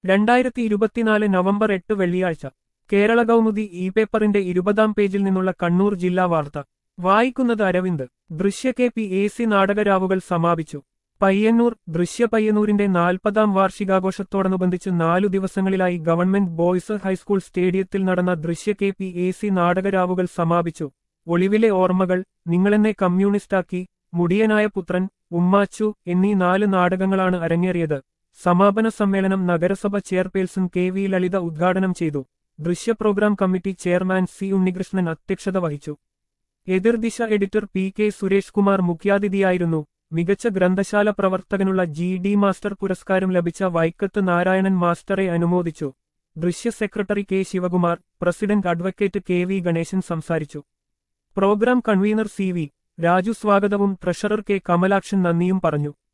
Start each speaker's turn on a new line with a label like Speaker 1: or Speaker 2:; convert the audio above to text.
Speaker 1: രണ്ടായിരത്തി ഇരുപത്തിനാല് നവംബർ എട്ട് വെള്ളിയാഴ്ച കേരള കൗമുദി ഇ പേപ്പറിന്റെ ഇരുപതാം പേജിൽ നിന്നുള്ള കണ്ണൂർ ജില്ലാ വാർത്ത വായിക്കുന്നത് Aravind Drishya K P A C നാടകരാവുകൾ സമാപിച്ചു പയ്യന്നൂർ ദൃശ്യ പയ്യന്നൂരിന്റെ നാൽപ്പതാം വാർഷികാഘോഷത്തോടനുബന്ധിച്ച് നാലു ദിവസങ്ങളിലായി ഗവൺമെന്റ് ബോയ്സ് ഹൈസ്കൂൾ സ്റ്റേഡിയത്തിൽ നടന്ന Drishya K P A C നാടകരാവുകൾ സമാപിച്ചു ഒളിവിലെ ഓർമ്മകൾ നിങ്ങളെന്നെ കമ്മ്യൂണിസ്റ്റാക്കി മുടിയനായ പുത്രൻ ഉമ്മാച്ചു എന്നീ നാല് നാടകങ്ങളാണ് അരങ്ങേറിയത് സമാപന സമ്മേളനം നഗരസഭ ചെയർപേഴ്സൺ കെ വി ലളിത ഉദ്ഘാടനം ചെയ്തു Drishya programme committee chairman C Unnikrishnan അധ്യക്ഷത വഹിച്ചു Ethirdisha editor P K Suresh Kumar മുഖ്യാതിഥിയായിരുന്നു മികച്ച ഗ്രന്ഥശാല പ്രവർത്തകനുള്ള ജി ഡി മാസ്റ്റർ പുരസ്കാരം ലഭിച്ച വൈക്കത്ത് നാരായണൻ മാസ്റ്ററെ അനുമോദിച്ചു Drishya secretary K Sivakumar president advocate K V Ganesan സംസാരിച്ചു programme convener C V Raju സ്വാഗതവും ട്രഷറർ കെ കമലാക്ഷൻ നന്ദിയും പറഞ്ഞു